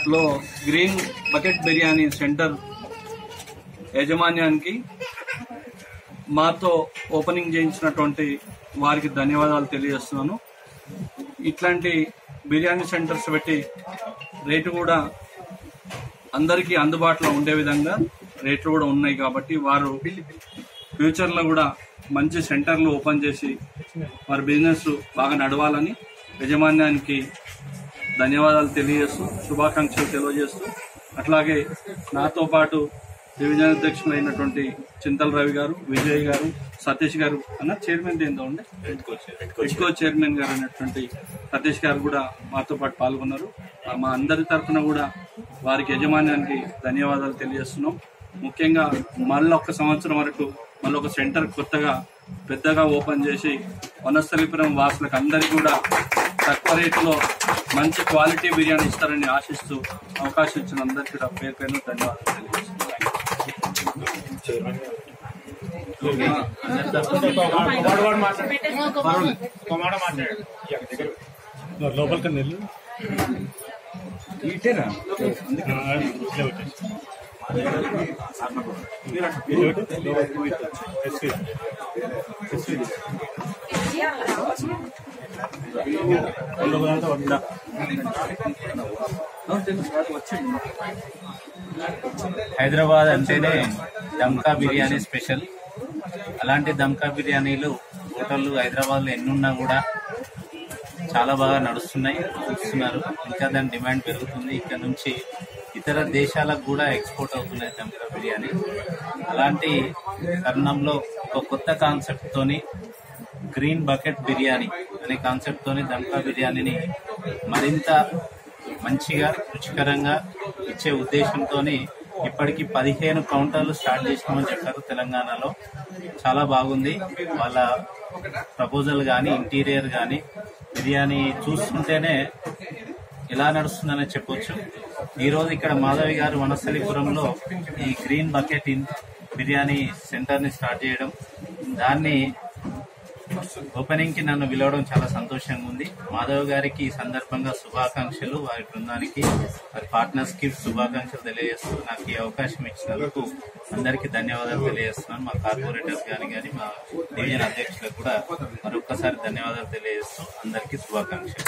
లో green bucket biryani centre యాజమాన్యానికి మాతో ఓపెనింగ్ చేయించినటువంటి వారికి ధన్యవాదాలు తెలియజేస్తున్నాను ఇట్లాంటి బిర్యానీ సెంటర్స్ పెట్టి రేటు కూడా అందరికీ అందుబాటులో ఉండే విధంగా రేట్లు కూడా ఉన్నాయి కాబట్టి వారు ఫ్యూచర్లో కూడా మంచి సెంటర్లు ఓపెన్ చేసి వారి బిజినెస్ బాగా నడవాలని యజమాన్యానికి ధన్యవాదాలు తెలియజేస్తూ శుభాకాంక్షలు తెలియజేస్తూ అట్లాగే నాతో పాటు డివిజన్ అధ్యక్షులైనటువంటి చింతల రవి గారు విజయ్ గారు సతీష్ గారు అన్న చైర్మన్ ఏందో ఉండే ఎడ్కో చైర్మన్ గారు అయినటువంటి సతీష్ గారు కూడా మాతో పాటు పాల్గొన్నారు ఆ మా అందరి తరఫున కూడా వారికి యజమాన్యానికి ధన్యవాదాలు తెలియజేస్తున్నాం ముఖ్యంగా మళ్ళీ ఒక సంవత్సరం వరకు మళ్ళీ ఒక సెంటర్ కొత్తగా పెద్దగా ఓపెన్ చేసి వనస్థలిపురం వాసులకు అందరికీ కూడా తక్కువ రేటులో మంచి క్వాలిటీ బిర్యానీ ఇస్తారని ఆశిస్తూ అవకాశం ఇచ్చిన అందరికీ కూడా పేరు పేరు ధన్యవాదాలు తెలియజేస్తున్నాను లోపల కన్నా వెళ్ళు ఇట్లా ఒకటి. ఇది ఒకటి, ఎస్వి. ఎస్వి. లోపల అంతా వద్దా. హైదరాబాద్ అంటేనే దమ్కా బిర్యానీ స్పెషల్ అలాంటి దమ్కా బిర్యానీలు హోటళ్ళు హైదరాబాద్లో ఎన్నున్నా కూడా చాలా బాగా నడుస్తున్నాయి చూస్తున్నారు ఇంకా దాని డిమాండ్ పెరుగుతుంది ఇక్కడ నుంచి ఇతర దేశాలకు కూడా ఎక్స్పోర్ట్ అవుతున్నాయి దమ్కా బిర్యానీ అలాంటి తరుణంలో ఒక కొత్త కాన్సెప్ట్ తోని గ్రీన్ బకెట్ బిర్యానీ అనే కాన్సెప్ట్ తోని దమ్కా బిర్యానీని మరింత మంచిగా రుచికరంగా ఇచ్చే ఉద్దేశంతో ఇప్పటికి పదిహేను కౌంటర్లు స్టార్ట్ చేసినామని చెప్పారు తెలంగాణలో చాలా బాగుంది వాళ్ళ ప్రపోజల్ కానీ ఇంటీరియర్ కానీ బిర్యానీ చూస్తుంటేనే ఎలా నడుస్తుందని చెప్పొచ్చు ఈ రోజు ఇక్కడ మాధవి గారు వనస్థలిపురంలో ఈ green bucket in biryani centre ని స్టార్ట్ చేయడం దాన్ని ఓపెనింగ్ కి నన్ను పిలవడం చాలా సంతోషంగా ఉంది మాధవ్ గారికి ఈ సందర్భంగా శుభాకాంక్షలు వారి బృందానికి వారి పార్ట్నర్స్ కి శుభాకాంక్షలు తెలియజేస్తూ నాకు ఈ అవకాశం ఇచ్చినందుకు అందరికీ ధన్యవాదాలు తెలియజేస్తున్నాను మా కార్పొరేటర్స్ గాని కానీ మా డివిజన్ అధ్యక్షులకు కూడా మరొక్కసారి ధన్యవాదాలు తెలియజేస్తూ అందరికీ శుభాకాంక్షలు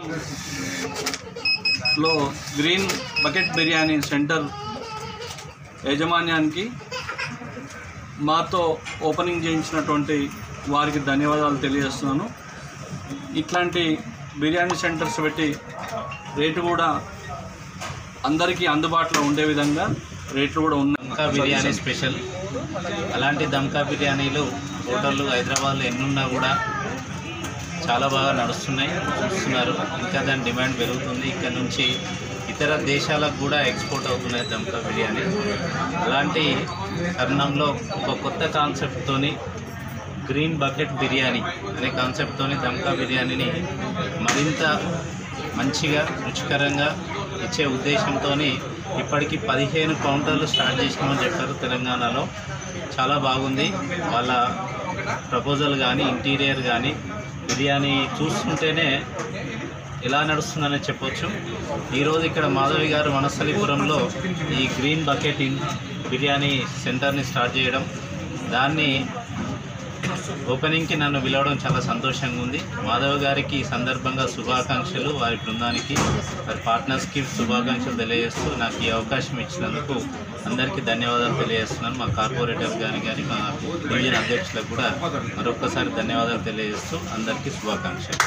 లో గ్రీన్ బకెట్ బిర్యానీ సెంటర్ యాజమాన్యానికి మాతో ఓపెనింగ్ చేయించినటువంటి వారికి ధన్యవాదాలు తెలియజేస్తున్నాను ఇట్లాంటి బిర్యానీ సెంటర్స్ పెట్టి రేటు కూడా అందరికీ అందుబాటులో ఉండే విధంగా రేట్లు కూడా ఉన్నాయి దమ్కా బిర్యానీ స్పెషల్ అలాంటి దమ్కా బిర్యానీలు హోటళ్ళు హైదరాబాద్లో ఎన్నున్నా కూడా చాలా బాగా నడుస్తున్నాయి చూస్తున్నారు ఇంకా దాని డిమాండ్ పెరుగుతుంది ఇక్కడ నుంచి ఇతర దేశాలకు కూడా ఎక్స్పోర్ట్ అవుతున్నాయి దమ్కా బిర్యానీ అలాంటి తరుణంలో ఒక కొత్త కాన్సెప్ట్తోని గ్రీన్ బకెట్ బిర్యానీ అనే కాన్సెప్ట్తోని దమ్కా బిర్యానీని మరింత మంచిగా రుచికరంగా ఇచ్చే ఉద్దేశంతో ఇప్పటికి పదిహేను కౌంటర్లు స్టార్ట్ చేసినామని చెప్పారు తెలంగాణలో చాలా బాగుంది వాళ్ళ ప్రపోజల్ కానీ ఇంటీరియర్ కానీ బిర్యానీ చూస్తుంటేనే ఎలా నడుస్తుందని చెప్పొచ్చు ఈరోజు ఇక్కడ మాధవి గారు వనస్థలిపురంలో ఈ గ్రీన్ బకెట్ ఇన్ బిర్యానీ సెంటర్ని స్టార్ట్ చేయడం దాన్ని ఓపెనింగ్ కి నన్ను పిలవడం చాలా సంతోషంగా ఉంది మాధవ్ గారికి ఈ సందర్భంగా శుభాకాంక్షలు వారి బృందానికి వారి పార్ట్నర్స్ కి శుభాకాంక్షలు తెలియజేస్తూ నాకు ఈ అవకాశం ఇచ్చినందుకు అందరికీ ధన్యవాదాలు తెలియజేస్తున్నాను మా కార్పొరేటర్స్ కానీ కానీ మా డివిజన్ అధ్యక్షులకు కూడా మరొకసారి ధన్యవాదాలు తెలియజేస్తూ అందరికీ శుభాకాంక్షలు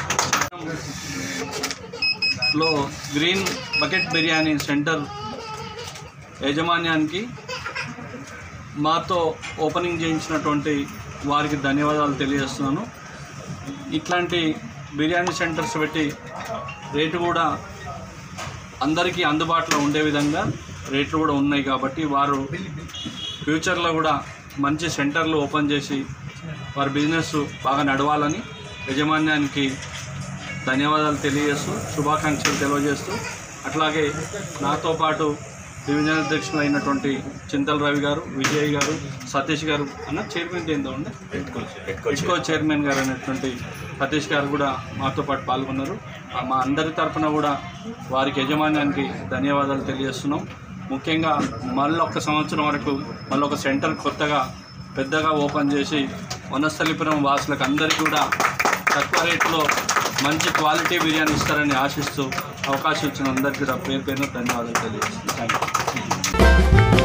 లో గ్రీన్ బకెట్ బిర్యానీ సెంటర్ యాజమాన్యానికి మాతో ఓపెనింగ్ చేయించినటువంటి వారికి ధన్యవాదాలు తెలియజేస్తున్నాను ఇట్లాంటి బిర్యానీ సెంటర్స్ పెట్టి రేటు కూడా అందరికీ అందుబాటులో ఉండే విధంగా రేట్లు కూడా ఉన్నాయి కాబట్టి వారు ఫ్యూచర్లో కూడా మంచి సెంటర్లు ఓపెన్ చేసి వారి బిజినెస్ బాగా నడవాలని యజమాన్యానికి ధన్యవాదాలు తెలియజేస్తూ శుభాకాంక్షలు తెలియజేస్తూ అట్లాగే నాతో పాటు డివిజన్ అధ్యక్షులు అయినటువంటి చింతల రవి గారు విజయ్ గారు సతీష్ గారు అన్న చైర్మన్ ఏందో ఉండే ఎడ్కో చైర్మన్ గారు అయినటువంటి సతీష్ గారు కూడా మాతో పాటు పాల్గొన్నారు మా అందరి తరపున కూడా వారికి యజమాన్యానికి ధన్యవాదాలు తెలియజేస్తున్నాం ముఖ్యంగా మళ్ళీ ఒక సంవత్సరం వరకు మళ్ళీ ఒక సెంటర్ కొత్తగా పెద్దగా ఓపెన్ చేసి వనస్థలిపురం వాసులకు అందరికీ కూడా తక్కువ రేట్లో మంచి క్వాలిటీ బిర్యానీ ఇస్తారని ఆశిస్తూ అవకాశం ఇచ్చిన అందరికీ కూడా పేరు పేరున ధన్యవాదాలు తెలియజేస్తున్నాను థ్యాంక్ యూ